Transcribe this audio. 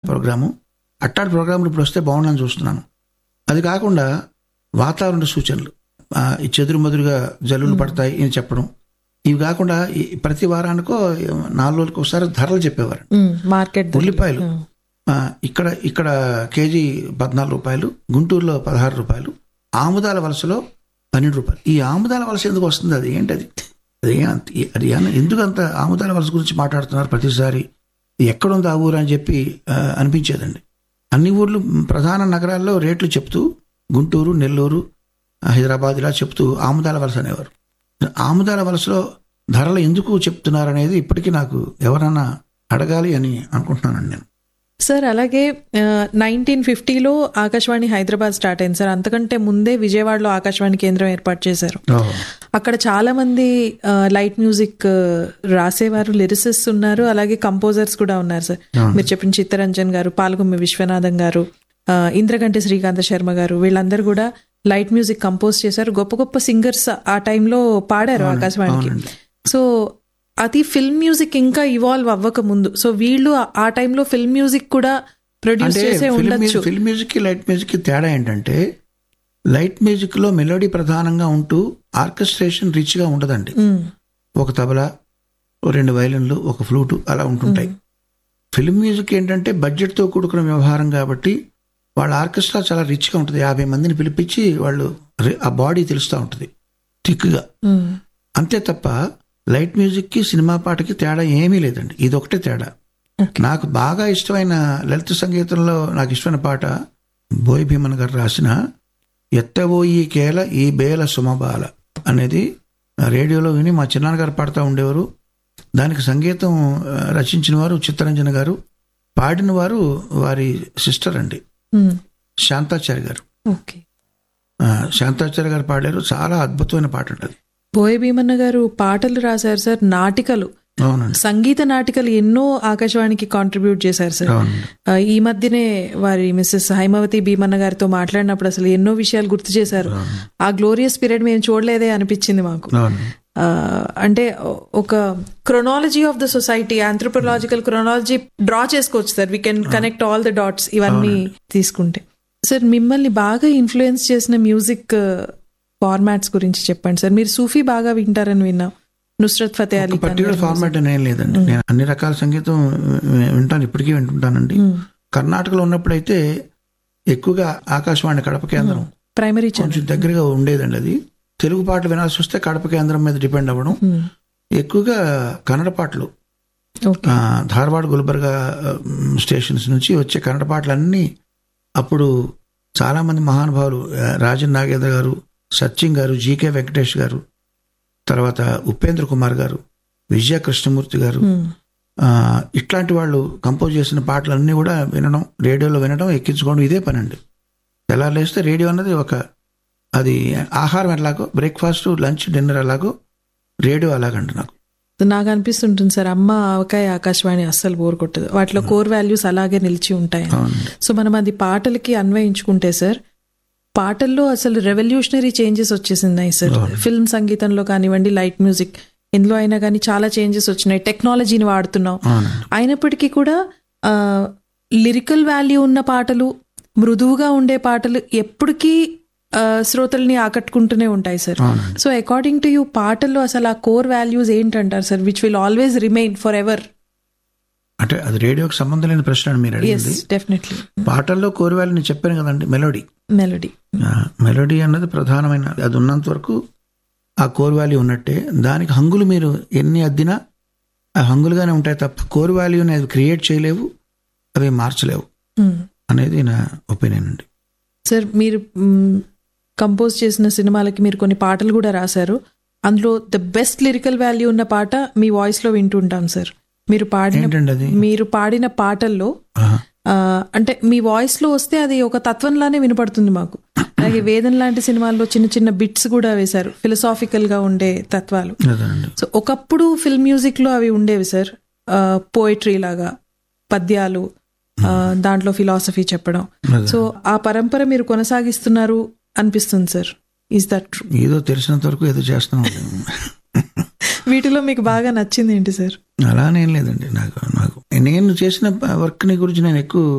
Programme అట్టాటి ప్రోగ్రాములు ఇప్పుడు వస్తే బాగుండని చూస్తున్నాను అది కాకుండా వాతావరణ సూచనలు ఆ, ఈ చెదురు మదురుగా జల్లులు పడతాయి అని చెప్పడం ఇవి కాకుండా ఈ ప్రతి వారానికో నాలుగు రోజులకు ఒకసారి ధరలు చెప్పేవారు మార్కెట్ ఉల్లిపాయలు ఆ, ఇక్కడ ఇక్కడ కేజీ పద్నాలుగు రూపాయలు గుంటూరులో పదహారు రూపాయలు ఆముదాల వలసలో పన్నెండు రూపాయలు ఈ ఆముదాల వలస ఎందుకు వస్తుంది అది ఏంటది అది ఏ- అంత- అది ఏ- ఎందుకు అంత ఆముదాల వలస గురించి మాట్లాడుతున్నారు ప్రతిసారి ఎక్కడుంది ఆ ఊరు అని చెప్పి ఆ, అనిపించేదండి అన్ని ఊర్లు ప్రధాన నగరాల్లో రేట్లు చెప్తూ గుంటూరు నెల్లూరు హైదరాబాద్ ఇలా చెప్తూ ఆముదాల వలస అనేవారు ఆముదాల వలసలో ధరలు ఎందుకు చెప్తున్నారు అనేది ఇప్పటికీ నాకు ఎవరన్నా అడగాలి అని అనుకుంటున్నానండి నేను సార్ అలాగే నైన్టీన్ ఫిఫ్టీలో ఆకాశవాణి హైదరాబాద్ స్టార్ట్ అయింది సార్ అంతకంటే ముందే విజయవాడలో ఆకాశవాణి కేంద్రం ఏర్పాటు చేశారు ఓహో. అక్కడ చాలా మంది ఆ, లైట్ మ్యూజిక్ ఆ, రాసేవారు లిరిసిస్ట్ ఉన్నారు అలాగే కంపోజర్స్ కూడా ఉన్నారు సార్ అవును. మీరు చెప్పిన చిత్తరంజన్ గారు పాల్గొమ్మి విశ్వనాథం గారు ఆ, ఇంద్రగంటి శ్రీకాంత శర్మ గారు వీళ్ళందరూ కూడా లైట్ మ్యూజిక్ కంపోజ్ చేశారు గొప్ప గొప్ప సింగర్స్ ఆ టైంలో పాడారు ఆకాశవాణికి అవునండి. సో అది ఫిల్మ్ మ్యూజిక్ ఇంకా ఇవాల్వ్ అవ్వక ముందు సో వీళ్ళు ఆ- ఆ టైంలో ఫిల్మ్ మ్యూజిక్ కూడా ప్రొడ్యూస్ అంటే చేసే ఫిల్మ్ ఉండొచ్చు మ్యూజిక్ ఫిల్మ్ మ్యూజిక్ కి లైట్ మ్యూజిక్ కి తేడా ఏంటంటే లైట్ మ్యూజిక్ లో మెలోడీ ప్రధానంగా ఉంటూ ఆర్కెస్ట్రేషన్ రిచ్ గా ఉండదండి ఉమ్, ఒక తబలా ఓ రెండు వైలిన్లు ఒక ఫ్లూటు అలా ఉంటుంటాయి ఫిల్మ్ మ్యూజిక్ ఏంటంటే బడ్జెట్ తో కూడుకున్న వ్యవహారం కాబట్టి వాళ్ళ ఆర్కెస్ట్రా చాలా రిచ్ గా ఉంటుంది యాభై మందిని పిలిపించి వాళ్ళు రి- ఆ బాడీ తెలుస్తూ ఉంటుంది థిక్గా ఉమ్, అంతే తప్ప లైట్ మ్యూజిక్ కి సినిమా పాటకి తేడా ఏమీ లేదండి ఇది ఒకటే తేడా Okay. నాకు బాగా ఇష్టమైన లలిత సంగీతంలో నాకు ఇష్టమైన పాట బోయ్ భీమన్ గారు రాసిన ఎత్తబోయి కేల ఈ బేల సుమబాల అనేది రేడియోలో విని మా చిన్నాన్నగారు పాడుతూ ఉండేవారు దానికి సంగీతం ఆ, రచించిన వారు చిత్తరంజన గారు పాడిన వారు వారి సిస్టర్ అండి ఉమ్, శాంతాచార్య గారు ఓకే ఆ, శాంతాచార్య గారు పాడారు చాలా అద్భుతమైన పాట ఉంటుంది బోయ భీమన్న గారు పాటలు రాశారు సార్ నాటికలు అవునండి సంగీత నాటికలు ఎన్నో ఆకాశవాణికి కాంట్రిబ్యూట్ చేశారు సార్ అవునండి ఆ, ఈ మధ్యనే వారి మిస్సెస్ హైమవతి భీమన్న గారితో మాట్లాడినప్పుడు అసలు ఎన్నో విషయాలు గుర్తు చేశారు ఆ గ్లోరియస్ పీరియడ్ మేము చూడలేదే అనిపించింది మాకు అవునండి ఆ, అంటే ఒక chronology of the society anthropological chronology draw చేసుకోవచ్చు sir we can connect all the dots ఇవన్నీ తీసుకుంటే సార్ మిమ్మల్ని బాగా ఇన్ఫ్లుయెన్స్ చేసిన మ్యూజిక్ ఫార్మాట్స్ గురించి చెప్పండి సార్ మీరు సూఫీ బాగా వింటారని విన్నాం నుస్రత్ ఫతే అలీ ఖాన్ పర్టికులర్ గారి ఫార్మాట్ అని ఏం లేదండి నేను అన్ని రకాల సంగీతం వి- వింటాను ఇప్పటికీ వింటుంటానండి కర్ణాటకలో ఉన్నప్పుడైతే ఎక్కువగా ఆకాశవాణి కడప కేంద్రం ప్రైమరీ ఛానల్ కొంచెం దగ్గరగా ఉండేదండి అది తెలుగు పాటలు వినాల్సి వస్తే కడప కేంద్రం మీద డిపెండ్ అవ్వడం ఎక్కువగా కన్నడ పాటలు ఓకే ఆ, ధార్వాడ్ గుల్బర్గా ఆ, మ్, స్టేషన్స్ నుంచి వచ్చే కన్నడ పాటలన్నీ అప్పుడు చాలా మంది మహానుభావులు ఆ, రాజన్ నాగేంద్ర గారు సత్యం గారు జీకే వెంకటేష్ గారు తర్వాత ఉపేంద్ర కుమార్ గారు విజయ కృష్ణమూర్తి గారు ఆ, ఇట్లాంటి వాళ్ళు కంపోజ్ చేసిన పాటలన్నీ కూడా వినడం రేడియోలో వినడం ఎక్కించుకోవడం ఇదే పని అండి తెల్లారులేస్తే రేడియో అన్నది ఒక అది ఆహారం ఎలాగో బ్రేక్ఫాస్ట్ లంచ్ డిన్నర్ ఎలాగో రేడియో అలాగండి నాకు నాకు అనిపిస్తుంటుంది సార్ అమ్మ ఆవకాయ ఆకాశవాణి అస్సలు బోర్ కొట్టదు వాటిలో కోర్ వాల్యూస్ అలాగే నిలిచి ఉంటాయి అవునండి సో మనం అది పాటలకి అన్వయించుకుంటే సార్ పాటల్లో అసలు రెవల్యూషనరీ చేంజెస్ వచ్చేసినాయి సార్ ఫిల్మ్ సంగీతంలో కానివ్వండి లైట్ మ్యూజిక్ ఎందులో అయినా కానీ చాలా చేంజెస్ వచ్చినాయి టెక్నాలజీని వాడుతున్నాం అవునండి అయినప్పటికీ కూడా లిరికల్ వాల్యూ ఉన్న పాటలు మృదువుగా ఉండే పాటలు ఎప్పటికీ ఆ, శ్రోతల్ని ఆకట్టుకుంటూనే ఉంటాయి సార్ అవునండి సో అకార్డింగ్ టు యూ పాటల్లో అసలు ఆ కోర్ వాల్యూస్ ఏంటంటారు sir which will always remain forever అంటే అది రేడియోకి సంబంధం లేని ప్రశ్న అని మీరు ఎస్ అడిగింది డెఫినెట్లీ పాటల్లో కోరివాళ్ళు నేను చెప్పాను కదండి మెలోడీ మెలడీ ఆ, మెలోడీ అన్నది ప్రధానమైన అది ఉన్నంత వరకు ఆ కోర్ వాల్యూ ఉన్నట్టే దానికి హంగులు మీరు ఎన్ని అద్దినా ఆ హంగులుగానే ఉంటాయి తప్ప కోర్ వాల్యూని అవి క్రియేట్ చేయలేవు అవి మార్చలేవు అనేది నా ఒపీనియన్ అండి సార్ మీరు కంపోజ్ చేసిన సినిమాలకి మీరు కొన్ని పాటలు కూడా రాశారు అందులో ద బెస్ట్ లిరికల్ వాల్యూ ఉన్న పాట మీ వాయిస్ లో వింటుంటాం సార్ మీరు పాడిన ఏంటండి అది మీరు పాడిన పాటల్లో ఆహా. ఆ, అంటే మీ వాయిస్ లో వస్తే అది ఒక తత్వంలానే వినపడుతుంది మాకు అలాగే వేదన్ లాంటి సినిమాల్లో చిన్న చిన్న బిట్స్ కూడా వేశారు ఫిలసాఫికల్ గా ఉండే తత్వాలు అదేనండి సో ఒకప్పుడు ఫిల్మ్ మ్యూజిక్ లో అవి ఉండేవి సార్ పోయిటరీ లాగా పద్యాలు ఆ, దాంట్లో ఫిలాసఫీ చెప్పడం అదే. సో ఆ పరంపర మీరు కొనసాగిస్తున్నారు అనిపిస్తుంది సార్ ఈజ్ దట్ ట్రూ ఏదో తెలిసినంత వరకు ఏదో చేస్తున్నాం వీటిలో మీకు బాగా నచ్చింది ఏంటి సార్ అలానేం లేదండి నాకు నాకు నేను చేసిన వర్క్ని గురించి నేను ఎక్కువ